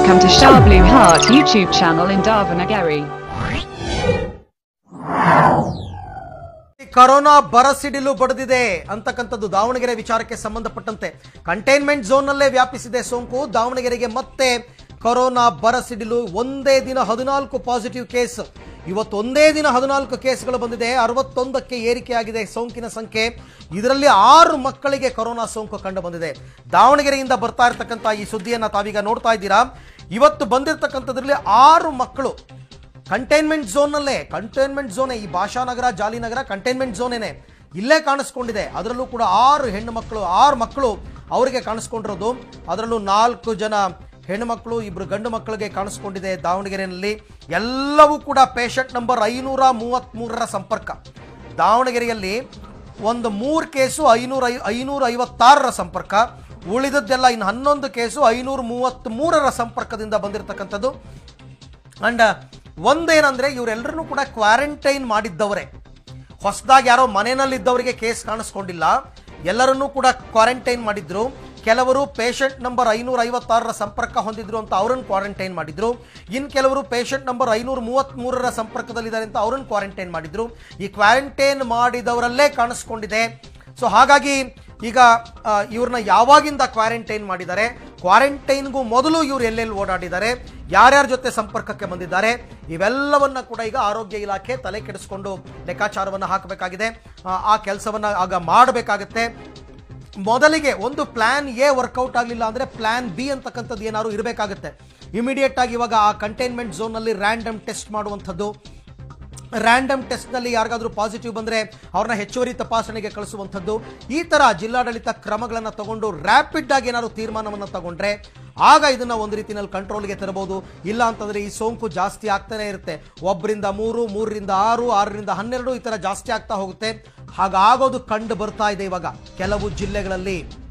Welcome to Shah Blue Heart YouTube channel in Davanagere. ಈ corona ಬರಸಿಡಿಲು ಬಡಿದಿದೆ ಅಂತಕ್ಕಂಥದ್ದು ದಾವಣಗೆರೆ ವಿಚಾರಕ್ಕೆ ಸಂಬಂಧಪಟ್ಟಂತೆ ಕಂಟೈನ್ಮೆಂಟ್ ಝೋನ್ನಲ್ಲೇ ವ್ಯಾಪಿಸಿದೆ ಸೋಂಕು ದಾವಣಗೆರೆಗೆ ಮತ್ತೆ ಕೊರೋನಾ ಬರಸಿಡಿಲು ಒಂದೇ ದಿನ ಹದಿನಾಲ್ಕು ಪಾಸಿಟಿವ್ ಕೇಸ್ ಇವತ್ತು ಒಂದೇ ದಿನ ಹದಿನಾಲ್ಕು ಕೇಸ್ಗಳು ಬಂದಿದೆ ಅರವತ್ತೊಂದಕ್ಕೆ ಏರಿಕೆಯಾಗಿದೆ ಸೋಂಕಿನ ಸಂಖ್ಯೆ ಇದರಲ್ಲಿ ಆರು ಮಕ್ಕಳಿಗೆ ಕೊರೋನಾ ಸೋಂಕು ಕಂಡು ಬಂದಿದೆ ದಾವಣಗೆರೆಯಿಂದ ಬರ್ತಾ ಇರತಕ್ಕಂಥ ಈ ಸುದ್ದಿಯನ್ನು ತಾವೀಗ ನೋಡ್ತಾ ಇದ್ದೀರಾ ಇವತ್ತು ಬಂದಿರತಕ್ಕಂಥದ್ರಲ್ಲಿ ಆರು ಮಕ್ಕಳು ಕಂಟೈನ್ಮೆಂಟ್ ಝೋನ್ನಲ್ಲೇ ಕಂಟೈನ್ಮೆಂಟ್ ಝೋನ್ ಈ ಭಾಷಾನಗರ ಜಾಲಿನಗರ ಕಂಟೈನ್ಮೆಂಟ್ ಝೋನೇನೆ ಇಲ್ಲೇ ಕಾಣಿಸ್ಕೊಂಡಿದೆ ಅದರಲ್ಲೂ ಕೂಡ ಆರು ಹೆಣ್ಣು ಮಕ್ಕಳು ಆರು ಮಕ್ಕಳು ಅವರಿಗೆ ಕಾಣಿಸ್ಕೊಂಡಿರೋದು ಅದರಲ್ಲೂ ನಾಲ್ಕು ಜನ ಹೆಣ್ಣು ಮಕ್ಕಳು ಇಬ್ಬರು ಗಂಡು ಮಕ್ಕಳಿಗೆ ಕಾಣಿಸ್ಕೊಂಡಿದೆ ದಾವಣಗೆರೆಯಲ್ಲಿ ಎಲ್ಲವೂ ಕೂಡ ಪೇಷಂಟ್ ನಂಬರ್ ಐನೂರ ಮೂವತ್ತ್ಮೂರರ ಸಂಪರ್ಕ ದಾವಣಗೆರೆಯಲ್ಲಿ ಒಂದು ಮೂರು ಕೇಸು ಐನೂರ ಐ ಐನೂರ ಐವತ್ತಾರರ ಸಂಪರ್ಕ ಉಳಿದದ್ದೆಲ್ಲ ಇನ್ನು ಹನ್ನೊಂದು ಕೇಸು ಐನೂರ ಮೂವತ್ತ್ಮೂರರ ಸಂಪರ್ಕದಿಂದ ಬಂದಿರತಕ್ಕಂಥದ್ದು ಅಂಡ್ ಒಂದೇನಂದ್ರೆ ಇವರೆಲ್ಲರನ್ನೂ ಕೂಡ ಕ್ವಾರಂಟೈನ್ ಮಾಡಿದ್ದವರೇ ಹೊಸದಾಗಿ ಯಾರೋ ಮನೆಯಲ್ಲಿದ್ದವರಿಗೆ ಕೇಸ್ ಕಾಣಿಸ್ಕೊಂಡಿಲ್ಲ ಎಲ್ಲರನ್ನೂ ಕೂಡ ಕ್ವಾರಂಟೈನ್ ಮಾಡಿದ್ರು ಕೆಲವರು ಪೇಷಂಟ್ ನಂಬರ್ ಐನೂರ ಐವತ್ತಾರರ ಸಂಪರ್ಕ ಹೊಂದಿದ್ರು ಅಂತ ಅವರನ್ನು ಕ್ವಾರಂಟೈನ್ ಮಾಡಿದ್ರು ಇನ್ನು ಕೆಲವರು ಪೇಷಂಟ್ ನಂಬರ್ ಐನೂರ ಮೂವತ್ತ್ಮೂರರ ಸಂಪರ್ಕದಲ್ಲಿದ್ದಾರೆ ಅಂತ ಅವರನ್ನು ಕ್ವಾರಂಟೈನ್ ಮಾಡಿದ್ರು ಈ ಕ್ವಾರಂಟೈನ್ ಮಾಡಿದವರಲ್ಲೇ ಕಾಣಿಸ್ಕೊಂಡಿದೆ ಸೊ ಹಾಗಾಗಿ ಈಗ ಆ, ಇವ್ರನ್ನ ಯಾವಾಗಿಂದ ಕ್ವಾರಂಟೈನ್ ಮಾಡಿದ್ದಾರೆ ಕ್ವಾರಂಟೈನ್ಗೂ ಮೊದಲು ಇವ್ರು ಎಲ್ಲೆಲ್ಲಿ ಓಡಾಡಿದ್ದಾರೆ ಯಾರ್ಯಾರ ಜೊತೆ ಸಂಪರ್ಕಕ್ಕೆ ಬಂದಿದ್ದಾರೆ ಇವೆಲ್ಲವನ್ನ ಕೂಡ ಈಗ ಆರೋಗ್ಯ ಇಲಾಖೆ ತಲೆ ಕೆಡಿಸ್ಕೊಂಡು ಲೆಕ್ಕಾಚಾರವನ್ನು ಹಾಕಬೇಕಾಗಿದೆ ಆ, ಆ ಕೆಲಸವನ್ನ ಆಗ ಮಾಡಬೇಕಾಗತ್ತೆ ಮೊದಲಿಗೆ ಒಂದು ಪ್ಲಾನ್ ಎ ವರ್ಕೌಟ್ ಆಗಲಿಲ್ಲ ಅಂದರೆ ಪ್ಲಾನ್ ಬಿ ಅಂತಕ್ಕಂಥದ್ದು ಏನಾದ್ರು ಇರಬೇಕಾಗುತ್ತೆ ಇಮಿಡಿಯೇಟ್ ಆಗಿ ಇವಾಗ ಆ ಕಂಟೈನ್ಮೆಂಟ್ ಝೋನಲ್ಲಿ ರ್ಯಾಂಡಮ್ ಟೆಸ್ಟ್ ಮಾಡುವಂಥದ್ದು ರ್ಯಾಂಡಮ್ ಟೆಸ್ಟ್ನಲ್ಲಿ ಯಾರಿಗಾದ್ರೂ ಪಾಸಿಟಿವ್ ಬಂದರೆ ಅವ್ರನ್ನ ಹೆಚ್ಚುವರಿ ತಪಾಸಣೆಗೆ ಕಳಿಸುವಂಥದ್ದು ಈ ಥರ ಜಿಲ್ಲಾಡಳಿತ ಕ್ರಮಗಳನ್ನು ತಗೊಂಡು ರ್ಯಾಪಿಡ್ ಆಗಿ ಏನಾದ್ರು ತೀರ್ಮಾನವನ್ನು ತಗೊಂಡ್ರೆ ಆಗ ಇದನ್ನ ಒಂದು ರೀತಿಯಲ್ಲಿ ಕಂಟ್ರೋಲ್ಗೆ ತರಬಹುದು ಇಲ್ಲ ಅಂತಂದ್ರೆ ಈ ಸೋಂಕು ಜಾಸ್ತಿ ಆಗ್ತಾನೆ ಇರುತ್ತೆ ಒಬ್ಬರಿಂದ ಮೂರು ಮೂರರಿಂದ ಆರು ಆರರಿಂದ ಹನ್ನೆರಡು ಈ ಥರ ಜಾಸ್ತಿ ಆಗ್ತಾ ಹೋಗುತ್ತೆ ಹಾಗಾಗೋದು ಕಂಡು ಬರ್ತಾ ಇದೆ ಇವಾಗ ಕೆಲವು ಜಿಲ್ಲೆಗಳಲ್ಲಿ